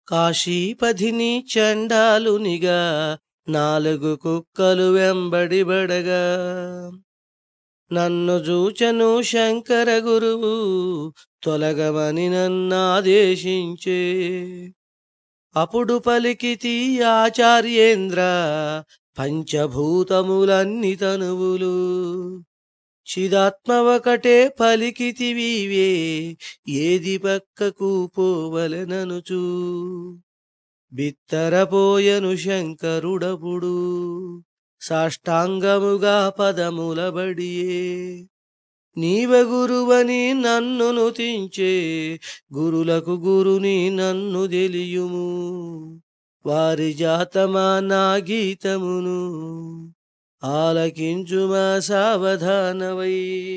కాశీపధిని చండాలునిగా నాలుగు కుక్కలు వెంబడిబడగా నన్ను జూచను శంకర గురువు తొలగమని నన్నాదేశించే అప్పుడు పలికితి ఆచార్యేంద్ర పంచభూతములన్ని తనువులు చిదాత్మ ఒకటే పలికితివీవే ఏది పక్కకు పోవలెననుచూ బిత్తరపోయను శంకరుడపుడు సాష్టాంగముగా పదములబడియే నీవ గురువని నన్ను నుతించే గురులకు గురుని నన్ను తెలియుము వారి జాతమా నా గీతమును ఆలకించుమా సావధానవై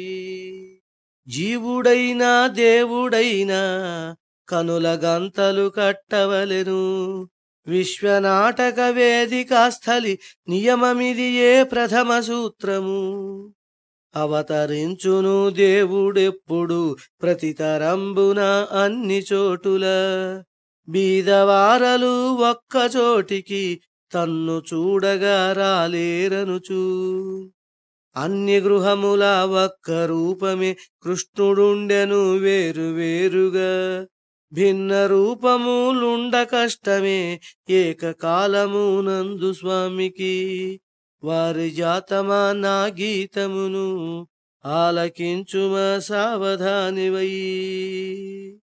జీవుడైనా దేవుడైనా కనుల గంతలు కట్టవలెను విశ్వనాటక వేదిక స్థలి నియమమిది ఏ ప్రథమ సూత్రము అవతరించును దేవుడెప్పుడు ప్రతితరంబున అన్ని చోటుల బీదవారలు ఒక్క చోటికి తన్ను చూడగా రాలేరనుచు అన్ని గృహముల ఒక్క రూపమే కృష్ణుడుండెను వేరు వేరుగా భిన్న రూపములుండ కష్టమే ఏకకాలము నందు స్వామికి వారి జాతమా నా గీతమును ఆలకించుమ సావధానివై